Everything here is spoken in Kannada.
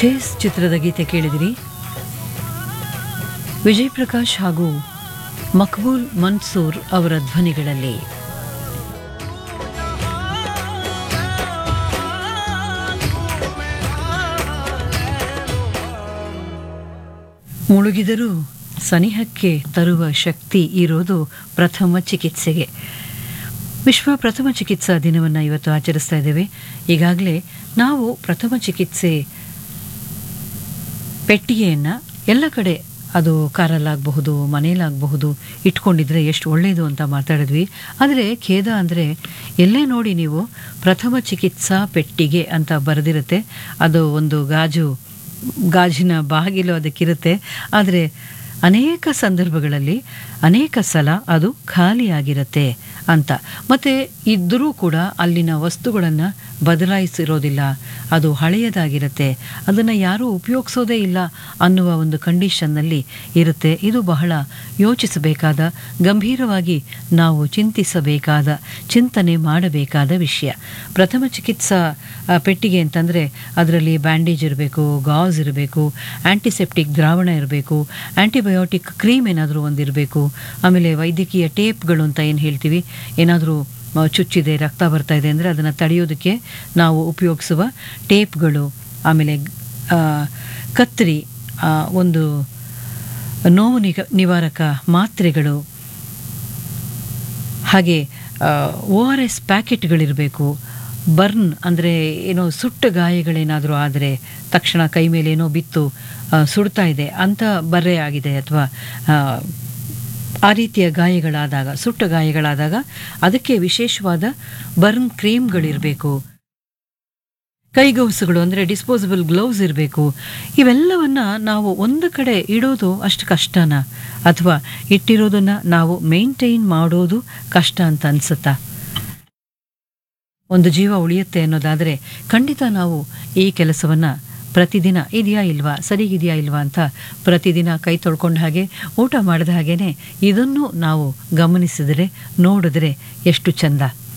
ಚೇಸ್ ಚಿತ್ರದ ಗೀತೆ ಕೇಳಿದಿರಿ ವಿಜಯ್ ಪ್ರಕಾಶ್ ಹಾಗೂ ಮಕ್ಬೂಲ್ ಮನ್ಸೂರ್ ಅವರ ಧ್ವನಿಗಳಲ್ಲಿ ಮುಳುಗಿದರೂ ಸನಿಹಕ್ಕೆ ತರುವ ಶಕ್ತಿ ಇರೋದು ಪ್ರಥಮ ಚಿಕಿತ್ಸೆಗೆ ವಿಶ್ವ ಪ್ರಥಮ ಚಿಕಿತ್ಸಾ ದಿನವನ್ನು ಇವತ್ತು ಆಚರಿಸ್ತಾ ಇದ್ದೇವೆ ಈಗಾಗಲೇ ನಾವು ಪ್ರಥಮ ಚಿಕಿತ್ಸೆ ಪೆಟ್ಟಿಗೆಯನ್ನು ಎಲ್ಲ ಕಡೆ ಅದು ಕಾರಲ್ಲಾಗಬಹುದು ಮನೇಲಾಗಬಹುದು ಇಟ್ಕೊಂಡಿದ್ರೆ ಎಷ್ಟು ಒಳ್ಳೆಯದು ಅಂತ ಮಾತಾಡಿದ್ವಿ ಆದರೆ ಖೇದ ಅಂದರೆ ಎಲ್ಲೇ ನೋಡಿ ನೀವು ಪ್ರಥಮ ಚಿಕಿತ್ಸಾ ಪೆಟ್ಟಿಗೆ ಅಂತ ಬರೆದಿರುತ್ತೆ ಅದು ಒಂದು ಗಾಜು ಗಾಜಿನ ಬಾಗಿಲು ಅದಕ್ಕಿರುತ್ತೆ ಆದರೆ ಅನೇಕ ಸಂದರ್ಭಗಳಲ್ಲಿ ಅನೇಕ ಸಲ ಅದು ಖಾಲಿಯಾಗಿರುತ್ತೆ ಅಂತ ಮತ್ತು ಇದ್ದರೂ ಕೂಡ ಅಲ್ಲಿನ ವಸ್ತುಗಳನ್ನು ಬದಲಾಯಿಸಿರೋದಿಲ್ಲ ಅದು ಹಳೆಯದಾಗಿರುತ್ತೆ ಅದನ್ನು ಯಾರೂ ಉಪಯೋಗಿಸೋದೇ ಇಲ್ಲ ಅನ್ನುವ ಒಂದು ಕಂಡೀಷನ್ನಲ್ಲಿ ಇರುತ್ತೆ ಇದು ಬಹಳ ಯೋಚಿಸಬೇಕಾದ ಗಂಭೀರವಾಗಿ ನಾವು ಚಿಂತಿಸಬೇಕಾದ ಚಿಂತನೆ ಮಾಡಬೇಕಾದ ವಿಷಯ ಪ್ರಥಮ ಚಿಕಿತ್ಸಾ ಆ, ಪೆಟ್ಟಿಗೆ ಅಂತಂದರೆ ಅದರಲ್ಲಿ ಬ್ಯಾಂಡೇಜ್ ಇರಬೇಕು ಗಾಸ್ ಇರಬೇಕು ಆ್ಯಂಟಿಸೆಪ್ಟಿಕ್ ದ್ರಾವಣ ಇರಬೇಕು ಆ್ಯಂಟಿಬಯೋಟಿಕ್ ಕ್ರೀಮ್ ಏನಾದರೂ ಒಂದಿರಬೇಕು ಆಮೇಲೆ ವೈದ್ಯಕೀಯ ಟೇಪ್ಗಳು ಅಂತ ಏನು ಹೇಳ್ತೀವಿ ಏನಾದರೂ ಮ- ಚುಚ್ಚಿದೆ ರಕ್ತ ಬರ್ತಾ ಇದೆ ಅಂದರೆ ಅದನ್ನು ತಡೆಯೋದಕ್ಕೆ ನಾವು ಉಪಯೋಗಿಸುವ ಟೇಪ್ಗಳು ಆಮೇಲೆ ಆ, ಕತ್ತರಿ ಆ, ಒಂದು ನೋವು ನಿಗ ನಿವಾರಕ ಮಾತ್ರೆಗಳು ಹಾಗೆ ಓ ಆರ್ ಎಸ್ ಪ್ಯಾಕೆಟ್ಗಳಿರಬೇಕು ಬರ್ನ್ ಅಂದರೆ ಏನೋ ಸುಟ್ಟ ಗಾಯಗಳೇನಾದರೂ ಆದರೆ ತಕ್ಷಣ ಕೈ ಮೇಲೆ ಏನೋ ಬಿತ್ತು ಆ, ಸುಡ್ತಾ ಇದೆ ಅಂತ ಬರ್ರೆ ಆಗಿದೆ ಅಥವಾ ಆ ರೀತಿಯ ಗಾಯಗಳಾದಾಗ ಸುಟ್ಟ ಗಾಯಗಳಾದಾಗ ಅದಕ್ಕೆ ವಿಶೇಷವಾದ ಬರ್ನ್ ಕ್ರೀಮ್ಗಳಿರಬೇಕು ಕೈಗೌಸುಗಳು ಅಂದರೆ ಡಿಸ್ಪೋಸಬಲ್ ಗ್ಲೌಸ್ ಇರಬೇಕು ಇವೆಲ್ಲವನ್ನ ನಾವು ಒಂದು ಕಡೆ ಇಡೋದು ಅಷ್ಟು ಕಷ್ಟನಾ ಅಥವಾ ಇಟ್ಟಿರೋದನ್ನ ನಾವು ಮೇಂಟೈನ್ ಮಾಡೋದು ಕಷ್ಟ ಅಂತ ಅನ್ಸುತ್ತಾ ಒಂದು ಜೀವ ಉಳಿಯುತ್ತೆ ಅನ್ನೋದಾದರೆ ಖಂಡಿತ ನಾವು ಈ ಕೆಲಸವನ್ನ ಪ್ರತಿದಿನ ಇದೆಯಾ ಇಲ್ವಾ ಸರಿಗಿದೆಯಾ ಇಲ್ವಾ ಅಂತ ಪ್ರತಿದಿನ ಕೈ ತೊಳ್ಕೊಂಡ ಹಾಗೆ ಊಟ ಮಾಡಿದ ಹಾಗೇನೆ ಇದನ್ನು ನಾವು ಗಮನಿಸಿದರೆ ನೋಡಿದ್ರೆ ಎಷ್ಟು ಚಂದ